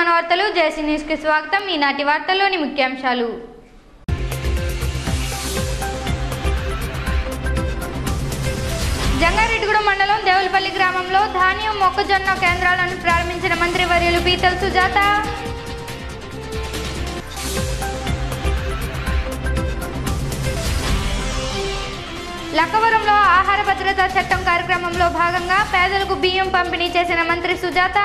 వర్తమాన వార్తలు జేసీ న్యూస్కి స్వాగతం ఈనాటి వార్తల్లోని ముఖ్యాంశాలు జంగారెడ్డిగూడెం మండలం దేవులపల్లి గ్రామంలో ధాన్యం మొక్కజొన్న కేంద్రాలను ప్రారంభించిన మంత్రి వర్యులు పీతల్ సుజాత లక్కవరంలో ఆహార భద్రతా చట్టం కార్యక్రమంలో భాగంగా పేదలకు బియ్యం పంపిణీ చేసిన మంత్రి సుజాత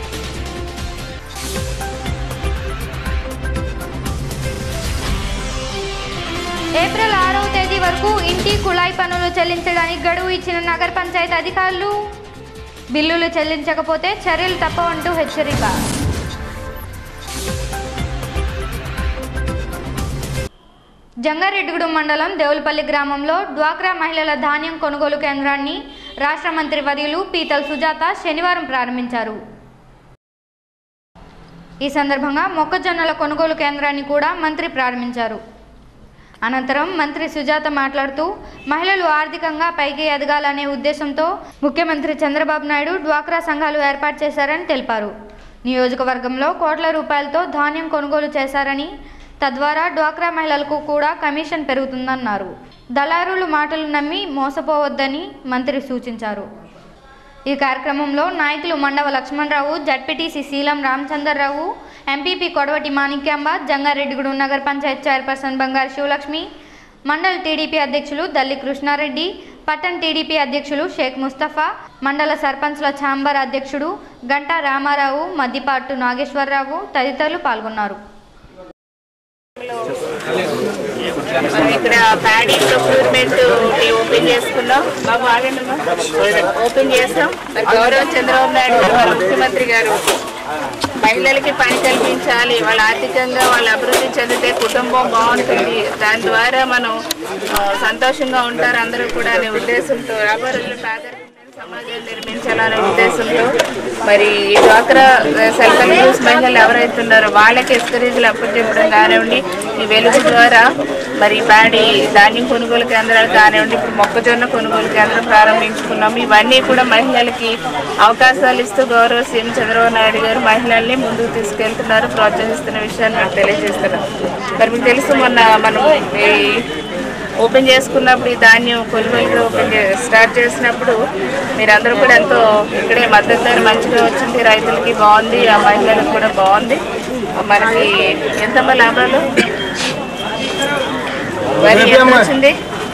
ఏప్రిల్ ఆరవ తేదీ వరకు ఇంటి కుళాయి పనులు చెల్లించడానికి గడువు ఇచ్చిన నగర పంచాయతీ అధికారులు బిల్లులు చెల్లించకపోతే చర్యలు తప్పవంటూ హెచ్చరిక జంగారెడ్డిగూడెం మండలం దేవులపల్లి గ్రామంలో డ్వాక్రా మహిళల ధాన్యం కొనుగోలు కేంద్రాన్ని రాష్ట్ర మంత్రి వర్యులు పీతల్ సుజాత శనివారం ప్రారంభించారు ఈ సందర్భంగా మొక్కజొన్నల కొనుగోలు కేంద్రాన్ని కూడా మంత్రి ప్రారంభించారు అనంతరం మంత్రి సుజాత మాట్లాడుతూ మహిళలు ఆర్థికంగా పైకి ఎదగాలనే ఉద్దేశంతో ముఖ్యమంత్రి చంద్రబాబు నాయుడు డ్వాక్రా సంఘాలు ఏర్పాటు చేశారని తెలిపారు నియోజకవర్గంలో కోట్ల రూపాయలతో ధాన్యం కొనుగోలు చేశారని తద్వారా డ్వాక్రా మహిళలకు కూడా కమిషన్ పెరుగుతుందన్నారు దళారులు మాటలు నమ్మి మోసపోవద్దని మంత్రి సూచించారు ఈ కార్యక్రమంలో నాయకులు మండవ లక్ష్మణరావు జడ్పీటీసీ శీలం రామచంద్రరావు ఎంపీపీ కొడవటి మాణిక్యాంబ జంగారెడ్డిగూడెం నగర పంచాయత్ చైర్పర్సన్ బంగారు శివలక్ష్మి మండల్ టీడీపీ అధ్యక్షులు దల్లి కృష్ణారెడ్డి పట్టణ్ టీడీపీ అధ్యక్షులు షేక్ ముస్తఫా మండల సర్పంచ్ల ఛాంబర్ అధ్యక్షుడు గంటా రామారావు మద్దిపాటు నాగేశ్వరరావు తదితరులు పాల్గొన్నారు మనం ఇక్కడ ప్యాడీ ప్రొక్యూర్మెంట్ ఓపెన్ చేసుకున్నాం బాబు ఆగండమ్మా ఓపెన్ చేస్తాం మరి గౌరవ చంద్రబాబు నాయుడు గారు మన ముఖ్యమంత్రి గారు మహిళలకి పని కల్పించాలి వాళ్ళ ఆర్థికంగా వాళ్ళ అభివృద్ధి చెందితే కుటుంబం బాగుంటుంది దాని ద్వారా మనం ఆ, సంతోషంగా ఉంటారు అందరూ కూడా అనే ఉద్దేశంతో రాబోయే రోజుల్లో పేదరికం లేని సమాజాన్ని నిర్మించాలనే ఉద్దేశంతో మరి ఈ డ్వాక్రా సెల్ఫ్ హెల్ప్ గ్రూప్స్ మహిళలు ఎవరైతే ఉన్నారో వాళ్ళకి ఎస్కరేజీలు అప్పచెప్పడం కానివ్వండి ఈ వెలుగు ద్వారా మరి ప్యాడీ ధాన్యం కొనుగోలు కేంద్రాలు కానివ్వండి ఇప్పుడు మొక్కజొన్న కొనుగోలు కేంద్రం ప్రారంభించుకున్నాము ఇవన్నీ కూడా మహిళలకి అవకాశాలు ఇస్తూ గౌరవ సీఎం చంద్రబాబు నాయుడు గారు మహిళల్ని ముందుకు తీసుకెళ్తున్నారు ప్రోత్సహిస్తున్న విషయాన్ని నాకు తెలియజేస్తున్నారు మరి మీకు తెలుసు మొన్న మనం ఈ ఓపెన్ చేసుకున్నప్పుడు ఈ ధాన్యం కొనుగోలుగా ఓపెన్ చే- స్టార్ట్ చేసినప్పుడు మీరందరూ కూడా ఎంతో ఇక్కడే మద్దతు ధర మంచిగా వచ్చింది రైతులకి బాగుంది ఆ మహిళలకు కూడా బాగుంది మనకి ఎంతమ్మా లాభాలు వరి ఎంత వచ్చింది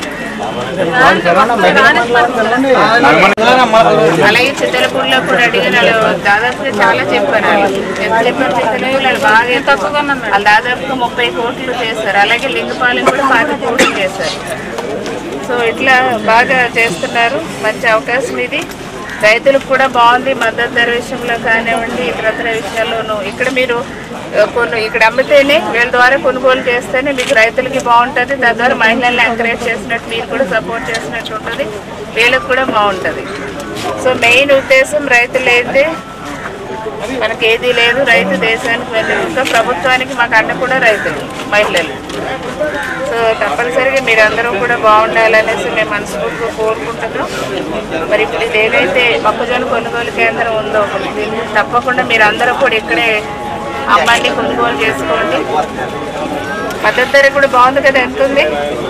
అలాగే చిత్తలపూడిలో కూడా అడిగిన వాళ్ళు దాదాపుగా చాలా చెప్పారు వాళ్ళు ఎంత చెప్పారు చిత్తలపూడిలో వాళ్ళు బాగా తక్కువ వాళ్ళు దాదాపుగా ముప్పై కోట్లు చేశారు అలాగే లింగపాలెం కూడా పాతి కోట్లు చేశారు సో ఇట్లా బాగా చేస్తున్నారు మంచి అవకాశం ఇది రైతులకు కూడా బాగుంది మద్దతు ధర విషయంలో కానివ్వండి ఇతరత్ర విషయాల్లోనూ ఇక్కడ మీరు ఆ, కొను ఇక్కడ అమ్మితేనే వీళ్ళ ద్వారా కొనుగోలు చేస్తేనే మీకు రైతులకి బాగుంటుంది తద్వారా మహిళల్ని ఎంకరేజ్ చేసినట్టు మీరు కూడా సపోర్ట్ చేసినట్టు ఉంటుంది వీళ్ళకి కూడా బాగుంటుంది సో మెయిన్ ఉద్దేశం రైతులు అయితే మనకి ఏదీ లేదు రైతు దేశానికి వెనుక ప్రభుత్వానికి మాకు అన్న కూడా రైతులు మహిళలు సో తప్పనిసరిగా మీరందరూ కూడా బాగుండాలనేసి మేము మనస్ఫూర్తిగా కోరుకుంటున్నాం మరి ఇప్పుడు ఇది ఏదైతే మొక్కజొన్న కొనుగోలు కేంద్రం ఉందో దీన్ని తప్పకుండా మీరందరూ కూడా ఇక్కడే అమ్మాయిని కొనుగోలు చేసుకోండి మద్దతు ధర కూడా బాగుంది కదా ఎంత ఉంది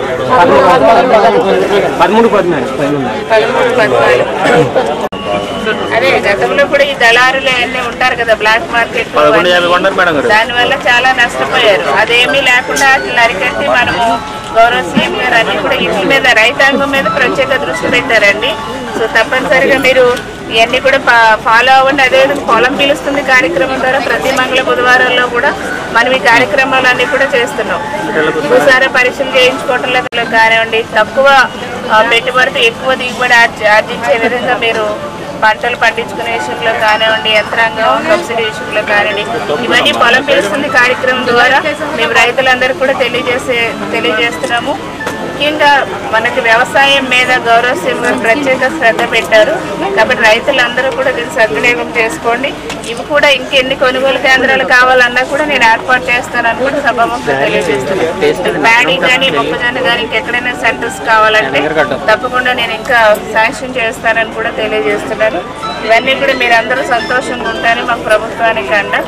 పదమూడు పద్నాలుగు పదమూడు పద్నాలుగు అదే గతంలో కూడా ఈ దళారులు అన్నీ ఉంటారు కదా బ్లాక్ మార్కెట్ పదకొండు యాభై కొన్నారు మేడం గారు దాని వల్ల చాలా నష్టపోయారు అదేమీ లేకుండా అట్లా అరికట్టి మనము గౌరవ సీఎం గారు అన్ని కూడా ఇంటి మీద రైతాంగం మీద ప్రత్యేక దృష్టి పెట్టారండి సో తప్పనిసరిగా మీరు ఇవన్నీ కూడా ఫాలో అవ్వండి అదేవిధంగా పొలం పిలుస్తుంది కార్యక్రమం ద్వారా ప్రతి మంగళ బుధవారంలో కూడా మనం ఈ కార్యక్రమాలన్నీ కూడా చేస్తున్నాం భూసార పరీక్షలు చేయించుకోవటంలో కానివ్వండి తక్కువ ఆ, పెట్టుబడితో ఎక్కువ దిగుబడి ఆర్జి- ఆర్జించే విధంగా మీరు పంటలు పండించుకునే విషయంలో కానివ్వండి యంత్రాంగం సబ్సిడీ విషయంలో కానివ్వండి ఇవన్నీ పొలం పిలుస్తుంది కార్యక్రమం ద్వారా మేము రైతులందరూ కూడా తెలియజేసే తెలియజేస్తున్నాము ముఖ్యంగా మనకి వ్యవసాయం మీద గౌరవ సింహ గారు ప్రత్యేక శ్రద్ధ పెట్టారు కాబట్టి రైతులందరూ కూడా దీన్ని సద్వినియోగం చేసుకోండి ఇవి కూడా ఇంకెన్ని కొనుగోలు కేంద్రాలు కావాలన్నా కూడా నేను ఏర్పాటు చేస్తానని కూడా సభాముఖంగా తెలియజేస్తున్నాను ప్యాడీ కానీ మొక్కజొన్న కానీ ఇంకెక్కడైనా సెంటర్స్ కావాలంటే తప్పకుండా నేను ఇంకా శాంక్షన్ చేస్తానని కూడా తెలియజేస్తున్నాను ఇవన్నీ కూడా మీరు అందరూ సంతోషంగా ఉంటారని మాకు ప్రభుత్వానికి అండ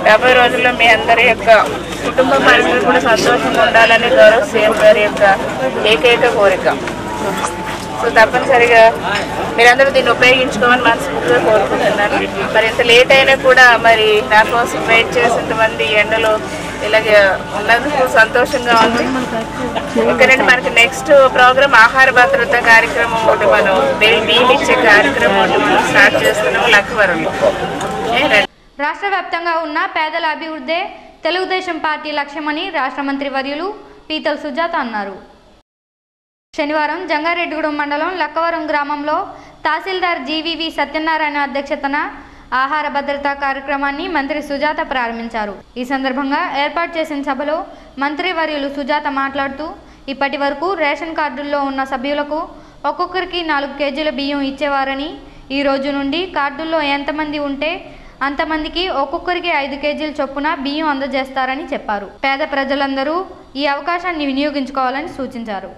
రాబోయే రోజుల్లో మీ అందరి యొక్క కుటుంబ పరిస్థితులు కూడా సంతోషంగా ఉండాలని గౌరవ సీఎం గారి యొక్క ఏకైక కోరిక సో తప్పనిసరిగా మీరందరూ దీన్ని ఉపయోగించుకోమని మనస్ఫూర్తిగా కోరుకుంటున్నాను మరి ఇంత లేట్ అయినా కూడా మరి నా కోసం వెయిట్ చేసేంతమంది ఎండలో ఇలాగే ఉన్నందుకు సంతోషంగా ఉంది ఎందుకంటే మనకి నెక్స్ట్ ప్రోగ్రామ్ ఆహార భద్రత కార్యక్రమం ఒకటి మనం బిల్ బియ్యం ఇచ్చే కార్యక్రమం ఒకటి మనం స్టార్ట్ చేస్తున్నాము లక్కవరంలో ఏ, రండి. రాష్ట్ర వ్యాప్తంగా ఉన్న పేదల అభివృద్ధే తెలుగుదేశం పార్టీ లక్ష్యమని రాష్ట్ర మంత్రి వర్యులు పీతల సుజాత అన్నారు శనివారం జంగారెడ్డిగూడెం మండలం లక్కవరం గ్రామంలో తహసీల్దార్ జీవీవి సత్యనారాయణ అధ్యక్షతన ఆహార భద్రతా కార్యక్రమాన్ని మంత్రి సుజాత ప్రారంభించారు ఈ సందర్భంగా ఏర్పాటు చేసిన సభలో మంత్రి వర్యులు సుజాత మాట్లాడుతూ ఇప్పటి వరకు రేషన్ కార్డుల్లో ఉన్న సభ్యులకు ఒక్కొక్కరికి నాలుగు కేజీల బియ్యం ఇచ్చేవారని ఈ రోజు నుండి కార్డుల్లో ఎంతమంది ఉంటే అంతమందికి ఒక్కొక్కరికి ఐదు కేజీల చొప్పున బియ్యం అందజేస్తారని చెప్పారు పేద ప్రజలందరూ ఈ అవకాశాన్ని వినియోగించుకోవాలని సూచించారు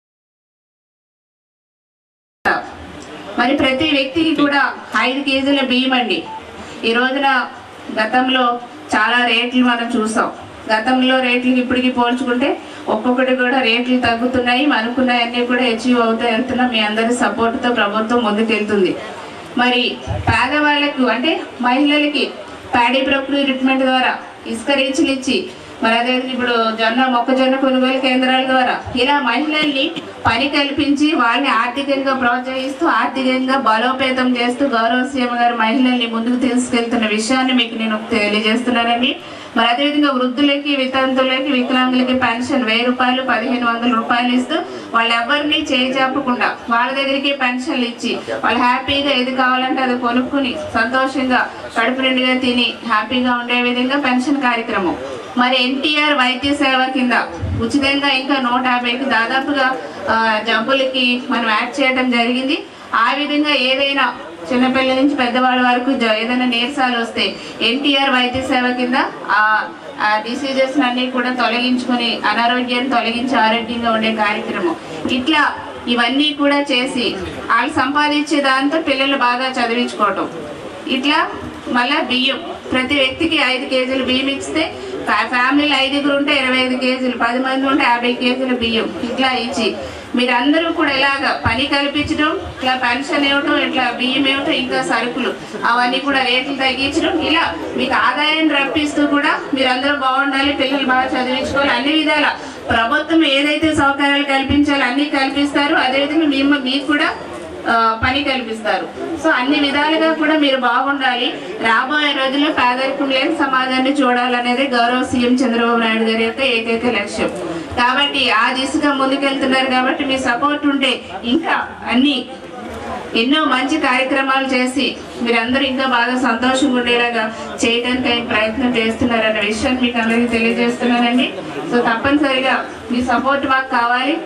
మరి ప్రతి వ్యక్తికి కూడా ఐదు కేజీల బియ్యం అండి ఈ రోజున గతంలో చాలా రేట్లు మనం చూసాం గతంలో రేట్లు ఇప్పటికి పోల్చుకుంటే ఒక్కొక్కటి కూడా రేట్లు తగ్గుతున్నాయి అనుకున్నవన్నీ కూడా అచీవ్ అవుతూ వెళ్తున్నాం మీ అందరి సపోర్ట్తో ప్రభుత్వం ముందుకెళ్తుంది మరి పేదవాళ్లకు అంటే మహిళలకి ప్యాడీ ప్రొక్యూరిట్మెంట్ ద్వారా ఇసుక రీచ్లు ఇచ్చి మరి అదే ఇప్పుడు జొన్న మొక్కజొన్న కొనుగోలు కేంద్రాల ద్వారా ఇలా మహిళల్ని పని కల్పించి వాళ్ళని ఆర్థికంగా ప్రోత్సహిస్తూ ఆర్థికంగా బలోపేతం చేస్తూ గౌరవ సీఎం గారు మహిళల్ని ముందుకు తీసుకెళ్తున్న విషయాన్ని మీకు నేను తెలియజేస్తున్నానండి మరి అదేవిధంగా వృద్ధులకి వితంతులకి వికలాంగులకి పెన్షన్ వెయ్యి రూపాయలు పదిహేను వందల రూపాయలు ఇస్తూ వాళ్ళు ఎవరిని చేజాపకుండా వాళ్ళ దగ్గరికి పెన్షన్లు ఇచ్చి వాళ్ళు హ్యాపీగా ఏది కావాలంటే అది కొనుక్కుని సంతోషంగా కడుపు నిండుగా తిని హ్యాపీగా ఉండే విధంగా పెన్షన్ కార్యక్రమం మరి ఎన్టీఆర్ వైద్య సేవ కింద ఉచితంగా ఇంకా నూట యాభైకి దాదాపుగా ఆ, జబ్బులకి మనం యాడ్ చేయడం జరిగింది ఆ విధంగా ఏదైనా చిన్నపిల్లల నుంచి పెద్దవాళ్ళ వరకు జ- ఏదైనా నీరసాలు వస్తే ఎన్టీఆర్ వైద్య సేవ కింద ఆ ఆ డిసీజెస్ అన్ని కూడా తొలగించుకొని అనారోగ్యాన్ని తొలగించి ఆరోగ్యంగా ఉండే కార్యక్రమం ఇట్లా ఇవన్నీ కూడా చేసి వాళ్ళు సంపాదించే దాంతో పిల్లలు బాగా చదివించుకోవటం ఇట్లా మళ్ళా బియ్యం ప్రతి వ్యక్తికి ఐదు కేజీలు బియ్యం ఇస్తే ఫ్యా- ఫ్యామిలీలో ఐదుగురు ఉంటే ఇరవై ఐదు కేజీలు పది మంది ఉంటే యాభై కేజీలు బియ్యం ఇట్లా ఇచ్చి మీరందరూ కూడా ఇలాగ పని కల్పించడం ఇట్లా పెన్షన్ ఇవ్వటం ఇట్లా బియ్యం ఇవ్వటం ఇంకా సరుకులు అవన్నీ కూడా రేట్లు తగ్గించడం ఇలా మీకు ఆదాయం రప్పిస్తూ కూడా మీరందరూ బాగుండాలి పిల్లలు బాగా చదివించుకోవాలి అన్ని విధాల ప్రభుత్వం ఏదైతే సౌకర్యాలు కల్పించాలో అన్ని కల్పిస్తారు అదేవిధంగా మేము మీకు కూడా ఆ, పని కల్పిస్తారు సో అన్ని విధాలుగా కూడా మీరు బాగుండాలి రాబోయే రోజుల్లో పేదరికం లేని సమాజాన్ని చూడాలనేది గౌరవ సీఎం చంద్రబాబు నాయుడు గారి యొక్క ఏకైక లక్ష్యం కాబట్టి ఆ దిశగా ముందుకెళ్తున్నారు కాబట్టి మీ సపోర్ట్ ఉంటే ఇంకా అన్ని ఎన్నో మంచి కార్యక్రమాలు చేసి మీరందరూ ఇంకా బాగా సంతోషంగా ఉండేలాగా చేయడానికి ఆయన ప్రయత్నం చేస్తున్నారన్న విషయాన్ని మీకు అందరికీ తెలియజేస్తున్నానండి సో తప్పనిసరిగా మీ సపోర్ట్ మాకు కావాలి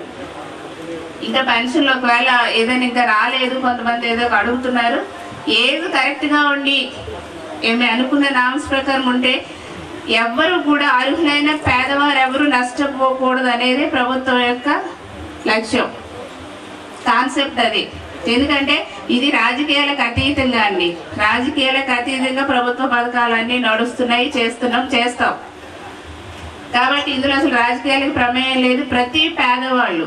ఇంకా పెన్షన్లు ఒకవేళ ఏదైనా ఇంకా రాలేదు కొంతమంది ఏదో ఒక అడుగుతున్నారు ఏది కరెక్ట్గా ఉండి ఏమి అనుకున్న నామ్స్ ప్రకారం ఉంటే ఎవ్వరు కూడా అర్హులైన పేదవారు ఎవరు నష్టపోకూడదు అనేది ప్రభుత్వం యొక్క లక్ష్యం కాన్సెప్ట్ అది ఎందుకంటే ఇది రాజకీయాలకు అతీతంగా అండి రాజకీయాలకు అతీతంగా ప్రభుత్వ పథకాలన్నీ నడుస్తున్నాయి చేస్తున్నాం చేస్తాం కాబట్టి ఇందులో అసలు రాజకీయాలకు ప్రమేయం లేదు ప్రతి పేదవాళ్ళు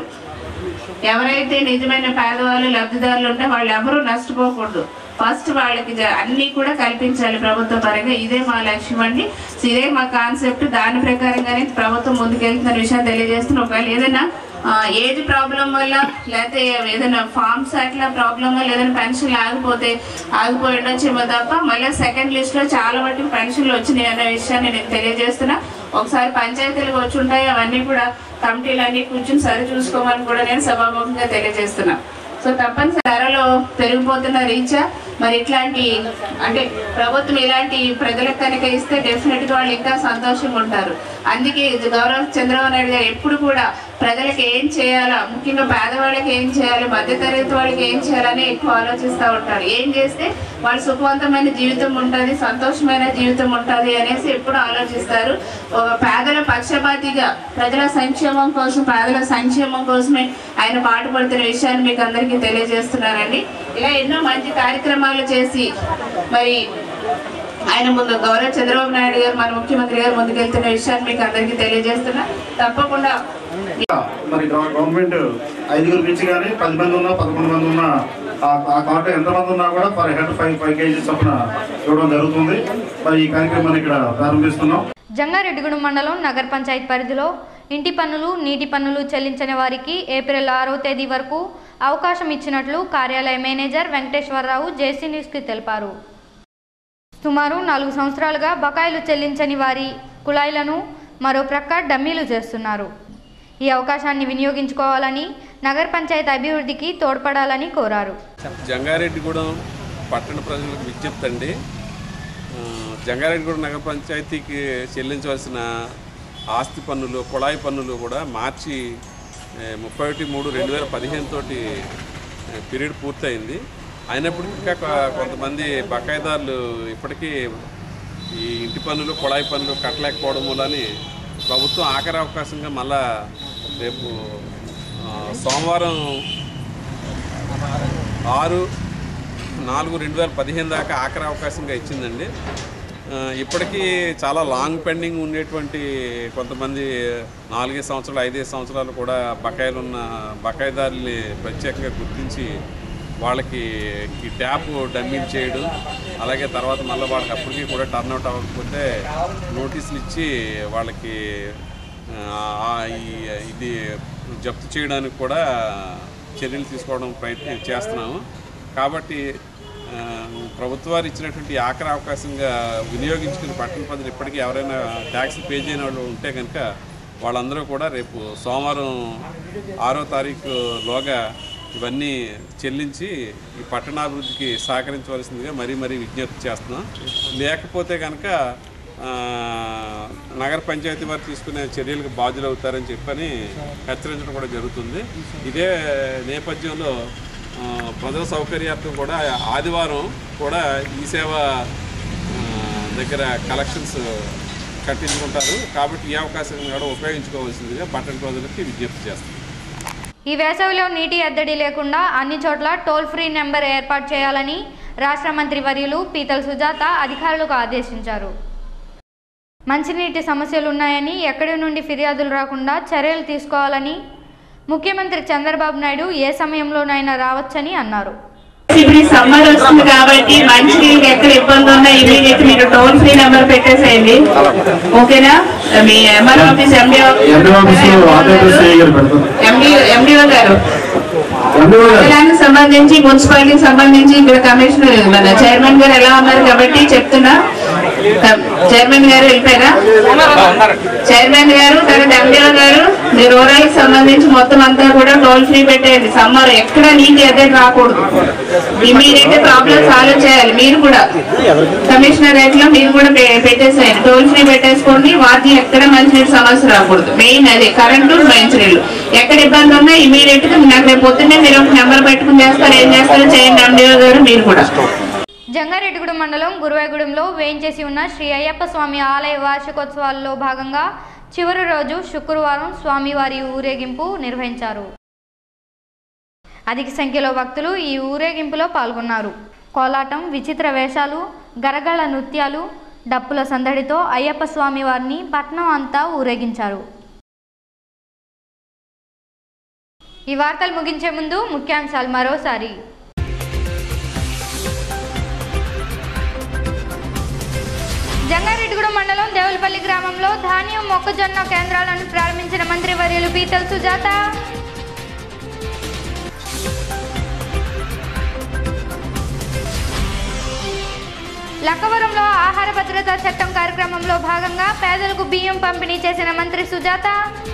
ఎవరైతే నిజమైన పేదవాళ్ళు లబ్ధిదారులు ఉంటే వాళ్ళు ఎవరూ నష్టపోకూడదు ఫస్ట్ వాళ్ళకి జ- అన్ని కూడా కల్పించాలి ప్రభుత్వ పరంగా ఇదే మా లక్ష్యం అండి సో ఇదే మా కాన్సెప్ట్ దాని ప్రకారంగానే ప్రభుత్వం ముందుకెళ్తున్న విషయం తెలియజేస్తున్న ఒకవేళ ఏదైనా ఆ, ఏజ్ ప్రాబ్లం వల్ల లేకపోతే ఏదైనా ఫార్మ్స్ అట్లా ప్రాబ్లం వల్ల ఏదైనా పెన్షన్ ఆగిపోతే ఆగిపోయి ఉండొచ్చేమో తప్ప మళ్ళీ సెకండ్ లిస్ట్ లో చాలా మటుకు పెన్షన్లు వచ్చినాయి అనే విషయాన్ని నేను తెలియజేస్తున్నా ఒకసారి పంచాయతీలకు వచ్చి ఉంటాయి అవన్నీ కూడా కమిటీలు అన్ని కూర్చుని సరి చూసుకోమని కూడా నేను సభాముఖంగా తెలియజేస్తున్నా సో తప్పనిసరి ధరలో పెరిగిపోతున్న రీత్యా మరి ఇట్లాంటి అంటే ప్రభుత్వం ఇలాంటి ప్రజలకు కనుక ఇస్తే డెఫినెట్ గా వాళ్ళు ఇంకా సంతోషంగా ఉంటారు అందుకే ఇది గౌరవ చంద్రబాబు నాయుడు గారు ఎప్పుడు కూడా ప్రజలకు ఏం చేయాలా ముఖ్యంగా పేదవాళ్ళకి ఏం చేయాలి మధ్యతరగతి వాళ్ళకి ఏం చేయాలని ఎక్కువ ఆలోచిస్తూ ఉంటారు ఏం చేస్తే వాళ్ళ సుఖవంతమైన జీవితం ఉంటుంది సంతోషమైన జీవితం ఉంటుంది అనేసి ఎప్పుడు ఆలోచిస్తారు ఒక పేదల పక్షపాతిగా ప్రజల సంక్షేమం కోసం పేదల సంక్షేమం కోసమే ఆయన పాటుపడుతున్న విషయాన్ని మీకు అందరికీ తెలియజేస్తున్నానండి ఇలా ఎన్నో మంచి కార్యక్రమాలు చేసి మరి ఆయన ముందు గౌరవ చంద్రబాబు నాయుడు గారు మన ముఖ్యమంత్రి గారు ముందుకెళ్తున్న విషయాన్ని మీకు అందరికీ తెలియజేస్తున్నా తప్పకుండా మరి గవ- గవర్నమెంట్ ఐదుగురు నుంచి కానీ పది మంది ఉన్నా పదకొండు మంది ఉన్నా ఆ- ఆ కార్డు ఎంతమంది ఉన్నా కూడా per head five five kgs చొప్పున ఇవ్వడం జరుగుతుంది మరి ఈ కార్యక్రమాన్ని ఇక్కడ ప్రారంభిస్తున్నాం జంగారెడ్డిగూడెం మండలం నగర పంచాయత్ పరిధిలో ఇంటి పన్నులు నీటి పన్నులు చెల్లించని వారికి ఏప్రిల్ ఆరో తేదీ వరకు అవకాశం ఇచ్చినట్లు కార్యాలయ మేనేజర్ వెంకటేశ్వరరావు జేసీ న్యూస్కి తెలిపారు సుమారు నాలుగు సంవత్సరాలుగా బకాయిలు చెల్లించని వారి కుళాయిలను మరో ప్రక్క డమ్మీలు చేస్తున్నారు ఈ అవకాశాన్ని వినియోగించుకోవాలని నగర పంచాయతీ అభివృద్ధికి తోడ్పడాలని కోరారు జంగారెడ్డిగూడెం పట్టణ ప్రజలకు విజ్ఞప్తి అండి ఆ, జంగారెడ్డిగూడెం నగర పంచాయతీకి చెల్లించవలసిన ఆస్తి పన్నులు కుళాయి పన్నులు కూడా మార్చి ఏ, ముప్పై ఒకటి మూడు రెండు వేల పదిహేను తోటి ఏ, పీరియడ్ పూర్తయింది అయినప్పటికీ ఇంకా కొ- కొంతమంది బకాయిదారులు ఇప్పటికీ ఈ ఇంటి పన్నులు కుళాయి పన్నులు కట్టలేకపోవడం వలని ప్రభుత్వం ఆఖరి అవకాశంగా మళ్ళా రేపు ఆ, సోమవారం ఆరు నాలుగు రెండు వేల పదిహేను దాకా ఆఖరి అవకాశంగా ఇచ్చిందండి ఆ, ఇప్పటికీ చాలా లాంగ్ పెండింగ్ ఉండేటువంటి కొంతమంది నాలుగైదు సంవత్సరాలు ఐదైదు సంవత్సరాలు కూడా బకాయిలు ఉన్న బకాయిదారుల్ని ప్రత్యేకంగా గుర్తించి వాళ్ళకి ఈ ట్యాప్ డమ్మింగ్ చేయడం అలాగే తర్వాత మళ్ళీ వాళ్ళకి అప్పటికీ కూడా టర్న్ అవుట్ అవ్వకపోతే నోటీసులు ఇచ్చి వాళ్ళకి ఆ, ఈ ఇది జప్తు చేయడానికి కూడా చర్యలు తీసుకోవడం ప్రయత్నం చేస్తున్నాము కాబట్టి ఆ, ప్రభుత్వాలు ఇచ్చినటువంటి ఆఖరి అవకాశంగా వినియోగించుకుని పట్టణ ప్రజలు ఇప్పటికీ ఎవరైనా ట్యాక్స్ పే చేయని వాళ్ళు ఉంటే కనుక వాళ్ళందరూ కూడా రేపు సోమవారం ఆరో తారీఖు లోగా ఇవన్నీ చెల్లించి ఈ పట్టణాభివృద్ధికి సహకరించవలసిందిగా మరీ మరీ విజ్ఞప్తి చేస్తున్నాం లేకపోతే కనుక ఆ, నగర పంచాయతీ వారు తీసుకునే చర్యలకు బాధ్యులవుతారని చెప్పని హెచ్చరించడం కూడా జరుగుతుంది ఇదే నేపథ్యంలో ఆ, ప్రజల సౌకర్యార్థం కూడా ఆదివారం కూడా ఈ సేవ ఆ, దగ్గర కలెక్షన్స్ కట్టించుకుంటారు కాబట్టి ఈ అవకాశం కూడా ఉపయోగించుకోవాల్సిందిగా పట్టణ ప్రజలకి విజ్ఞప్తి చేస్తాం ఈ వేసవిలో నీటి ఎద్దడి లేకుండా అన్ని చోట్ల టోల్ ఫ్రీ నెంబర్ ఏర్పాటు చేయాలని రాష్ట్ర మంత్రి వర్యులు పీతల సుజాత అధికారులకు ఆదేశించారు మంచినీటి సమస్యలు ఉన్నాయని ఎక్కడి నుండి ఫిర్యాదులు రాకుండా చర్యలు తీసుకోవాలని ముఖ్యమంత్రి చంద్రబాబు నాయుడు ఏ సమయంలోనైనా రావచ్చని అన్నారు ఇప్పుడు ఈ సమ్మర్ వస్తుంది కాబట్టి మంచి నీళ్ళకి ఎక్కడ ఇబ్బంది ఉన్నా ఇమీడియట్ మీరు టోల్ ఫ్రీ నెంబర్ పెట్టేసేయండి ఓకేనా మీ MR office MDO MD office operator CI గారు పెడతారు ఎండిఓ గారు ఎండిఓ గారు మండలానికి సంబంధించి మున్సిపాలిటీకి సంబంధించి ఇక్కడ కమిషనర్ మన చైర్మన్ గారు ఎలా ఉన్నారు కాబట్టి చెప్తున్నా చైర్మన్ గారు వెళ్ళిపోయారా చైర్మన్ గారు తర్వాత ఎండిఓ గారు మీ రూరల్ కి సంబంధించి మొత్తం అంతా కూడా టోల్ ఫ్రీ పెట్టేయండి సమ్మర్ ఎక్కడ నీటి ఎద్దడి రాకూడదు ఇమీడియట్ ప్రాబ్లమ్ సాల్వ్ చేయాలి మీరు కూడా కమిషనర్ రేట్ లో మీరు కూడా పె- పెట్టేసేయండి టోల్ ఫ్రీ పెట్టేసుకోండి వాటిని ఎక్కడ మంచినీటి సమస్య రాకూడదు మెయిన్ అది కరెంటు మంచినీళ్ళు ఎక్కడ ఇబ్బంది ఉన్నా ఇమీడియట్ గా నాకు రేపు పొద్దున్నే మీరు ఒక నెంబర్ పెట్టుకుని చేస్తారు ఏం చేస్తారో చేయండి ఎండిఓ గారు మీరు కూడా జంగారెడ్డిగూడెం మండలం గురువాగూడెంలో వేయించేసి ఉన్న శ్రీ అయ్యప్ప స్వామి ఆలయ వార్షికోత్సవాల్లో భాగంగా చివరి రోజు శుక్రవారం స్వామివారి ఊరేగింపు నిర్వహించారు అధిక సంఖ్యలో భక్తులు ఈ ఊరేగింపులో పాల్గొన్నారు కోలాటం విచిత్ర వేషాలు గరగళ నృత్యాలు డప్పుల సందడితో అయ్యప్ప స్వామి వారిని పట్నం అంతా ఊరేగించారు ఈ వార్తలు ముగించే ముందు ముఖ్యాంశాలు మరోసారి జంగారెడ్డిగూడెం మండలం దేవులపల్లి గ్రామంలో ధాన్యం మొక్కజొన్న కేంద్రాలను ప్రారంభించిన మంత్రి వర్యులు పీతల్ సుజాత లక్కవరంలో ఆహార భద్రతా చట్టం కార్యక్రమంలో భాగంగా పేదలకు బియ్యం పంపిణీ చేసిన మంత్రి సుజాత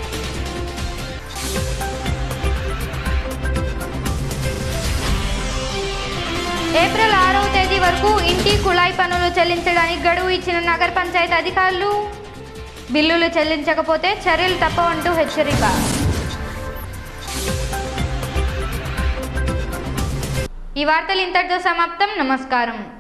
ఏప్రిల్ ఆరవ తేదీ వరకు ఇంటి కుళాయి పన్నులు చెల్లించడానికి గడువు ఇచ్చిన నగర పంచాయతీ అధికారులు బిల్లులు చెల్లించకపోతే చర్యలు తప్పవంటూ హెచ్చరిక ఈ వార్తలు ఇంతటితో సమాప్తం నమస్కారం